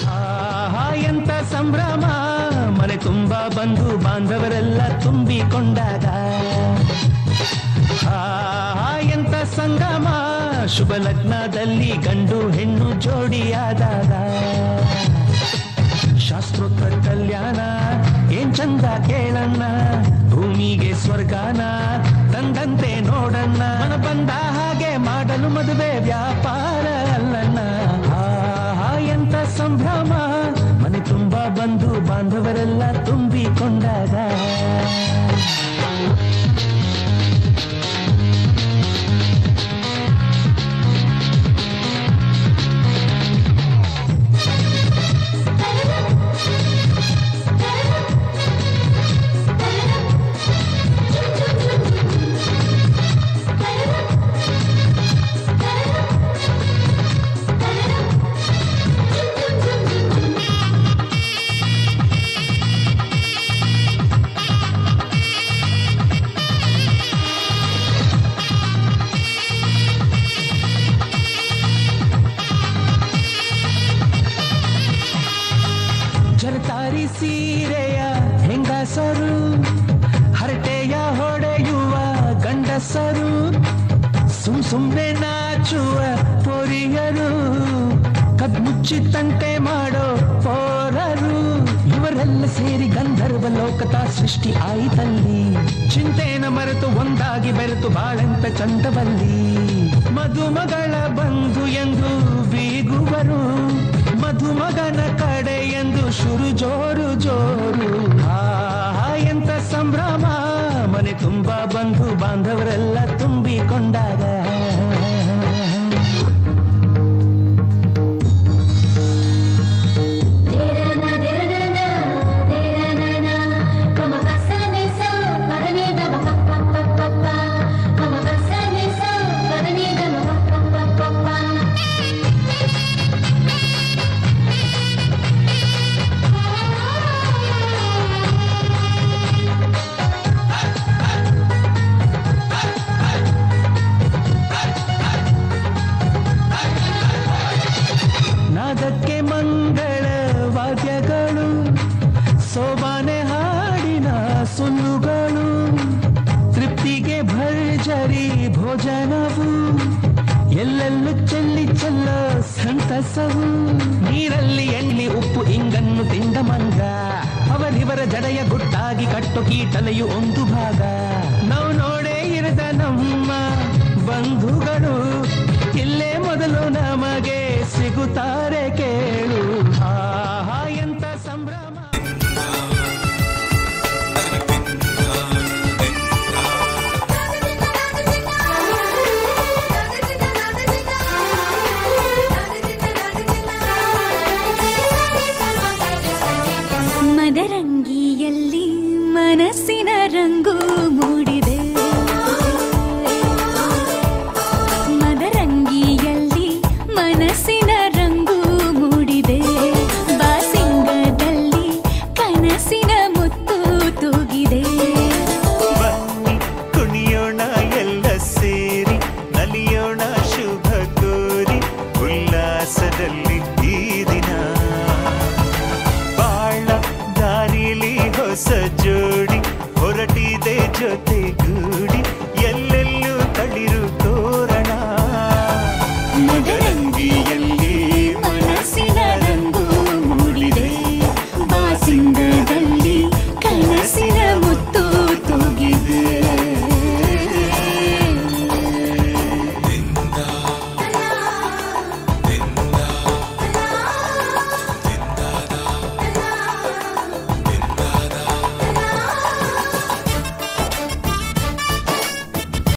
ಆಹಾ ಎಂತ ಸಂಭ್ರಮ ಮನೆ ತುಂಬಾ ಬಂಧು ಬಾಂಧವರೆಲ್ಲ ತುಂಬಿಕೊಂಡಾಗ ಆಹಾ ಎಂತ ಸಂಗಮ ಶುಭ ಲಗ್ನದಲ್ಲಿ ಗಂಡು ಹೆಣ್ಣು ಜೋಡಿಯಾದಾಗ ಶಾಸ್ತ್ರೋತ್ತರ ಕಲ್ಯಾಣ ಏನ್ ಚಂದ ಕೇಳಣ್ಣ ಭೂಮಿಗೆ ಸ್ವರ್ಗಾನ ತಂದಂತೆ ನೋಡಣ್ಣ ಮನ ಬಂದ ಹಾಗೆ ಮಾಡಲು ಮದುವೆ ವ್ಯಾಪಾರ ಅಲ್ಲಣ್ಣ ಆಹಾ ಎಂತ ಸಂಭ್ರಮ ಮನೆ ತುಂಬಾ ಬಂಧು ಬಾಂಧವರೆಲ್ಲ ತುಂಬಿಕೊಂಡಾಗ ಜರತಾರಿ ಸೀರೆಯ ಹೆಂಗಸರು ಹರಟೆಯ ಹೊಡೆಯುವ ಗಂಡಸರು ಸುಮ್ ಸುಮ್ನೆ ನಾಚುವ ಪೊರಿಯರು ಕದ್ಮುಚ್ಚಿ ತಂಟೆ ಮಾಡೋ ಪೋರರು ಇವರೆಲ್ಲ ಸೇರಿ ಗಂಧರ್ವ ಲೋಕದ ಸೃಷ್ಟಿ ಆಯಿತಲ್ಲಿ ಚಿಂತೆನ ಮರೆತು ಒಂದಾಗಿ ಬೆರೆತು ಬಾಳೆಂತ ಚಂದವಲ್ಲಿ ಮಧುಮಗಳ ಬಂಧು ಎಂದು ಬೀಗುವರು ಮಧುಮಗನ ಕಡೆ ಎಂದು ಶುರು ಜೋರು ಜೋರು ಆಹಾ ಎಂತ ಸಂಭ್ರಮ ಮನೆ ತುಂಬಾ ಬಂಧು ಬಾಂಧವರೆಲ್ಲ ತುಂಬಿಕೊಂಡಾಗ ನಾದಕ್ಕೆ ಮಂಗಳ ವಾದ್ಯಗಳು ಸೋಬಾನೆ ಹಾಡಿನ ಸುಳ್ಳುಗಳು ತೃಪ್ತಿಗೆ ಭರ್ಜರಿ ಭೋಜನವು ಎಲ್ಲೆಲ್ಲೂ ಚೆಲ್ಲಿ ಚೆಲ್ಲ ಸಂತಸವು ನೀರಲ್ಲಿ ಎಣ್ಣೆ ಉಪ್ಪು ಇಂಗನ್ನು ತಿಂದ ಮಂಗ ಅವರಿವರ ಜಡೆಯ ಗುಟ್ಟಾಗಿ ಕಟ್ಟು ಕೀಟಲೆಯು ಒಂದು ಭಾಗ ನಾವು ನೋಡೇ ಇರದ ನಮ್ಮ ಬಂಧುಗಳು ಇಲ್ಲೇ ಮೊದಲು ನಮಗೆ ಸಿಗುತ್ತಾರೆ ಕೇಳು ಆಹಾ ಎಂತ ಸಂಭ್ರಮ ಮದರಂಗಿಯಲ್ಲಿ ಮನಸ್ಸಿನ ರಂಗು ಮೂಡಿದೆ ಮದರಂಗಿಯಲ್ಲಿ ಮನಸ್ಸಿನ ರಂಗು ಮೂಡಿದೆ ಬಾಸಿಂಗದಲ್ಲಿ ಕನಸಿನ ಮುತ್ತು ತೂಗಿದೆ ಬನ್ನಿ ಕುಣಿಯೋಣ ಎಲ್ಲ ಸೇರಿ ನಲಿಯೋಣ ಶುಭ ಕೋರಿ ಉಲ್ಲಾಸದಲ್ಲಿ ಈ ದಿನ ಬಾಳ ದಾರಿಲಿ ಹೊಸ ಜೋಡಿ ಹೊರಟಿದೆ ಜೊತೆ